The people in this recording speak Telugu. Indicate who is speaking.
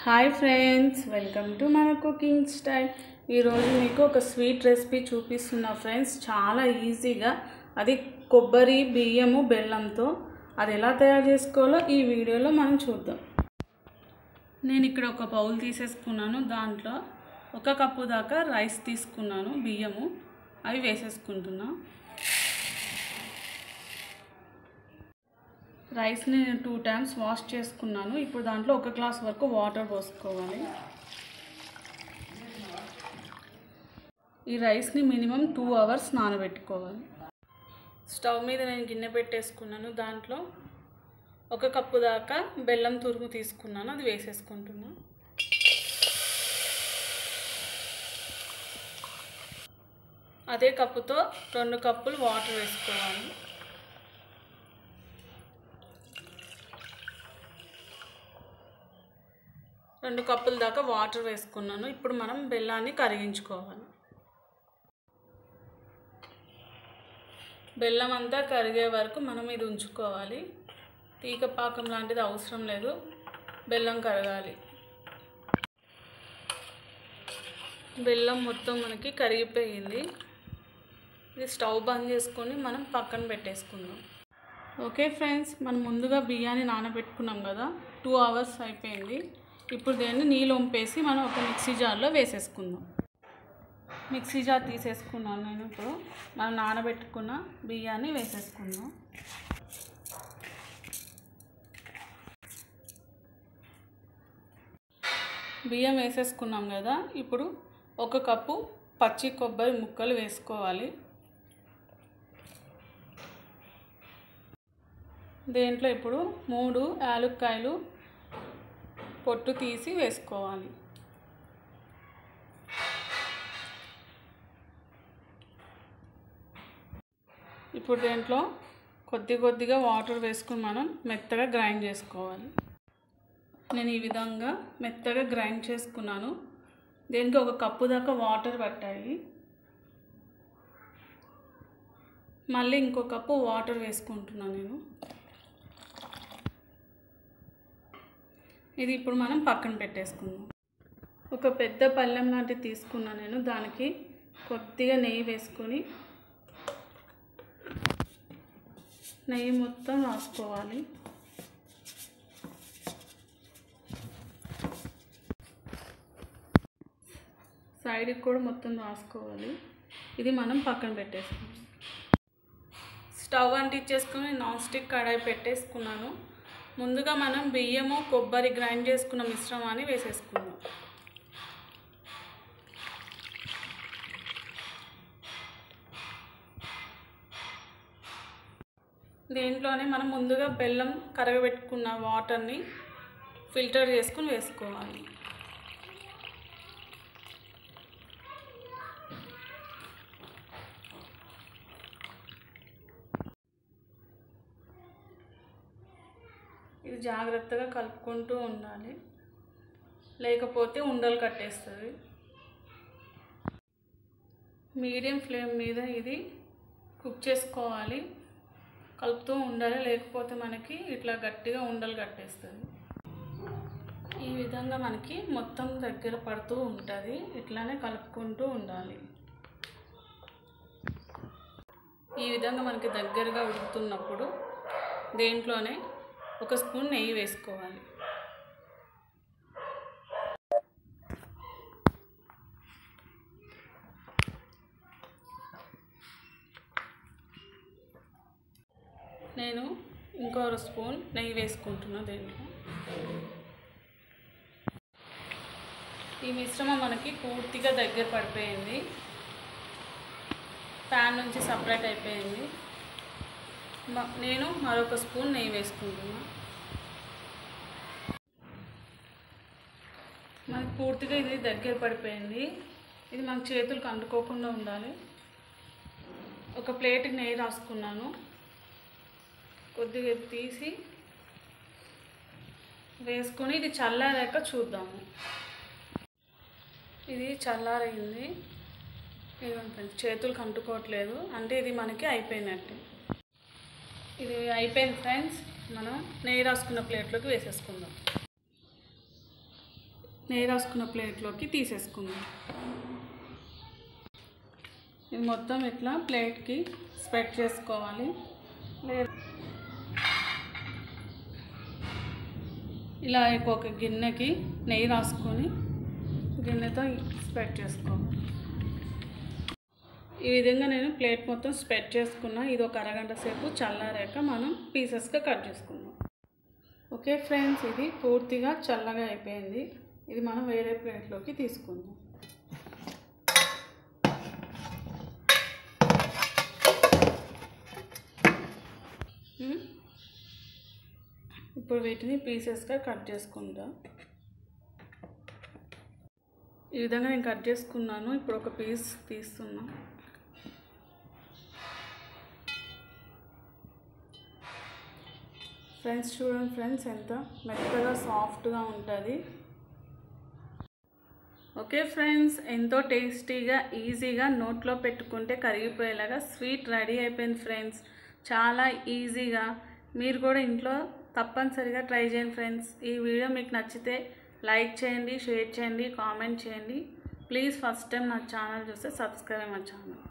Speaker 1: హాయ్ ఫ్రెండ్స్ వెల్కమ్ టు మన కుకింగ్ స్టైల్ ఈరోజు మీకు ఒక స్వీట్ రెసిపీ చూపిస్తున్నా ఫ్రెండ్స్ చాలా ఈజీగా అది కొబ్బరి బియ్యము బెల్లంతో అది ఎలా తయారు చేసుకోవాలో ఈ వీడియోలో మనం చూద్దాం నేను ఇక్కడ ఒక బౌల్ తీసేసుకున్నాను దాంట్లో ఒక కప్పు దాకా రైస్ తీసుకున్నాను బియ్యము అవి వేసేసుకుంటున్నా రైస్ని నేను టూ టైమ్స్ వాష్ చేసుకున్నాను ఇప్పుడు దాంట్లో ఒక గ్లాస్ వరకు వాటర్ పోసుకోవాలి ఈ రైస్ని మినిమం టూ అవర్స్ నానబెట్టుకోవాలి స్టవ్ మీద నేను గిన్నె పెట్టేసుకున్నాను దాంట్లో ఒక కప్పు దాకా బెల్లం తురుము తీసుకున్నాను అది వేసేసుకుంటున్నాను అదే కప్పుతో రెండు కప్పులు వాటర్ వేసుకోవాలి రెండు కప్పుల దాకా వాటర్ వేసుకున్నాను ఇప్పుడు మనం బెల్లాన్ని కరిగించుకోవాలి బెల్లం అంతా కరిగే వరకు మనం ఇది ఉంచుకోవాలి తీగ పాకం లాంటిది అవసరం లేదు బెల్లం కరగాలి బెల్లం మొత్తం మనకి కరిగిపోయింది ఇది స్టవ్ బంద్ చేసుకొని మనం పక్కన పెట్టేసుకుందాం ఓకే ఫ్రెండ్స్ మనం ముందుగా బియ్యాన్ని నానబెట్టుకున్నాం కదా టూ అవర్స్ అయిపోయింది ఇప్పుడు దీన్ని నీళ్ళు వంపేసి మనం ఒక మిక్సీ జార్లో వేసేసుకుందాం మిక్సీ జార్ తీసేసుకున్నాను నేను ఇప్పుడు మనం నానబెట్టుకున్న బియ్యాన్ని వేసేసుకుందాం బియ్యం వేసేసుకున్నాం కదా ఇప్పుడు ఒక కప్పు పచ్చి కొబ్బరి ముక్కలు వేసుకోవాలి దేంట్లో ఇప్పుడు మూడు యాలుక్కాయలు పొట్టు తీసి వేసుకోవాలి ఇప్పుడు దీంట్లో కొద్ది కొద్దిగా వాటర్ వేసుకుని మనం మెత్తగా గ్రైండ్ చేసుకోవాలి నేను ఈ విధంగా మెత్తగా గ్రైండ్ చేసుకున్నాను దీనికి ఒక కప్పు దాకా వాటర్ పట్టాయి మళ్ళీ ఇంకో కప్పు వాటర్ వేసుకుంటున్నాను నేను ఇది ఇప్పుడు మనం పక్కన పెట్టేసుకుందాం ఒక పెద్ద పళ్ళెం లాంటిది తీసుకున్నాను నేను దానికి కొద్దిగా నెయ్యి వేసుకొని నెయ్యి మొత్తం రాసుకోవాలి సైడ్కి కూడా మొత్తం రాసుకోవాలి ఇది మనం పక్కన పెట్టేసుకుందాం స్టవ్ అంటించేసుకొని నాన్ స్టిక్ కడాయి పెట్టేసుకున్నాను ముందుగా మనం బియ్యము కొబ్బరి గ్రైండ్ చేసుకున్న మిశ్రమాన్ని వేసేసుకుందాం దీంట్లోనే మనం ముందుగా బెల్లం కరగబెట్టుకున్న వాటర్ని ఫిల్టర్ చేసుకుని వేసుకోవాలి ఇది జాగ్రత్తగా కలుపుకుంటూ ఉండాలి లేకపోతే ఉండలు కట్టేస్తుంది మీడియం ఫ్లేమ్ మీద ఇది కుక్ చేసుకోవాలి కలుపుతూ ఉండాలి లేకపోతే మనకి ఇట్లా గట్టిగా ఉండలు కట్టేస్తుంది ఈ విధంగా మనకి మొత్తం దగ్గర పడుతూ ఉంటుంది ఇట్లానే కలుపుకుంటూ ఉండాలి ఈ విధంగా మనకి దగ్గరగా ఉడుకుతున్నప్పుడు దేంట్లోనే ఒక స్పూన్ నెయ్యి వేసుకోవాలి నేను ఇంకో స్పూన్ నెయ్యి వేసుకుంటున్నా దీంట్లో ఈ మిశ్రమం మనకి పూర్తిగా దగ్గర పడిపోయింది ప్యాన్ నుంచి సపరేట్ అయిపోయింది నేను మరొక స్పూన్ నెయ్యి వేసుకుంటున్నా మనకి పూర్తిగా ఇది దగ్గర పడిపోయింది ఇది మన చేతులకు అంటుకోకుండా ఉండాలి ఒక ప్లేట్కి నెయ్యి రాసుకున్నాను కొద్దిగా తీసి వేసుకొని ఇది చల్లారాక చూద్దాము ఇది చల్లారైంది ఇది చేతులకు అంటుకోవట్లేదు అంటే ఇది మనకి అయిపోయినట్టు ఇది అయిపోయింది ఫ్రెండ్స్ మనం నెయ్యి రాసుకున్న ప్లేట్లోకి వేసేసుకుందాం నెయ్యి రాసుకున్న ప్లేట్లోకి తీసేసుకుందాం ఇది మొత్తం ఇట్లా ప్లేట్కి స్ప్రెడ్ చేసుకోవాలి లేదు ఇలా ఒక గిన్నెకి నెయ్యి రాసుకొని గిన్నెతో స్ప్రెడ్ చేసుకోవాలి ఈ విధంగా నేను ప్లేట్ మొత్తం స్ప్రెడ్ చేసుకున్నా ఇది ఒక అరగంట సేపు చల్లారాక మనం పీసెస్గా కట్ చేసుకుందాం ఓకే ఫ్రెండ్స్ ఇది పూర్తిగా చల్లగా అయిపోయింది ఇది మనం వేరే ప్లేట్లోకి తీసుకుందాం ఉమ్. ఇప్పుడు వీటిని పీసెస్గా కట్ చేసుకుందాం ఈ విధంగా నేను కట్ చేసుకున్నాను ఇప్పుడు ఒక పీస్ తీస్తున్నా ఫ్రెండ్స్ చూడండి ఫ్రెండ్స్ ఎంత మెత్తగా సాఫ్ట్గా ఉంటుంది ఓకే ఫ్రెండ్స్ ఎంతో టేస్టీగా ఈజీగా నోట్లో పెట్టుకుంటే కరిగిపోయేలాగా స్వీట్ రెడీ అయిపోయింది ఫ్రెండ్స్ చాలా ఈజీగా మీరు కూడా ఇంట్లో తప్పనిసరిగా ట్రై చేయండి ఫ్రెండ్స్ ఈ వీడియో మీకు నచ్చితే లైక్ చేయండి షేర్ చేయండి కామెంట్ చేయండి ప్లీజ్ ఫస్ట్ టైం నా ఛానల్ చూస్తే సబ్స్క్రైబ్ మా ఛానల్